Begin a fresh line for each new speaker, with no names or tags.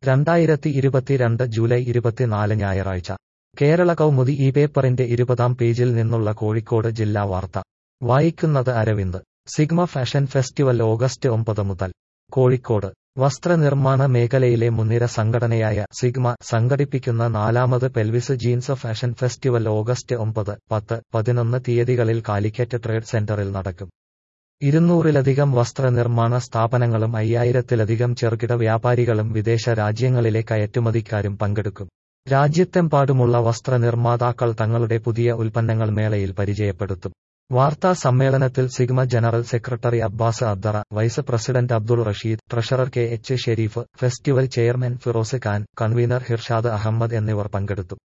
രണ്ടായിരത്തി ഇരുപത്തിരണ്ട് ജൂലൈ ഇരുപത്തിനാല് ഞായറാഴ്ച കേരള കൗമുദി ഈ പേപ്പറിന്റെ ഇരുപതാം പേജിൽ നിന്നുള്ള കോഴിക്കോട് ജില്ലാ വാർത്ത വായിക്കുന്നത് Aravind Sigma fashion festival August ഒമ്പത് മുതൽ കോഴിക്കോട് വസ്ത്രനിർമ്മാണ മേഖലയിലെ മുൻനിര സംഘടനയായ സിഗ്മ സംഘടിപ്പിക്കുന്ന നാലാമത് Pelvis jeans fashion festival August ഒമ്പത് പത്ത് പതിനൊന്ന് തീയതികളിൽ കാലിക്കറ്റ് ട്രേഡ് സെന്ററിൽ നടക്കും ഇരുന്നൂറിലധികം വസ്ത്രനിർമ്മാണ സ്ഥാപനങ്ങളും അയ്യായിരത്തിലധികം ചെറുകിട വ്യാപാരികളും വിദേശ രാജ്യങ്ങളിലെ കയറ്റുമതിക്കാരും പങ്കെടുക്കും രാജ്യത്തെമ്പാടുമുള്ള വസ്ത്രനിർമ്മാതാക്കൾ തങ്ങളുടെ പുതിയ ഉൽപ്പന്നങ്ങൾ മേളയിൽ പരിചയപ്പെടുത്തും വാർത്താ സമ്മേളനത്തിൽ Sigma general secretary Abbas Addara vice president Abdul Rasheed treasurer K H Shareef festival chairman Firoz Khan convener Hirshad Ahmed എന്നിവർ പങ്കെടുത്തു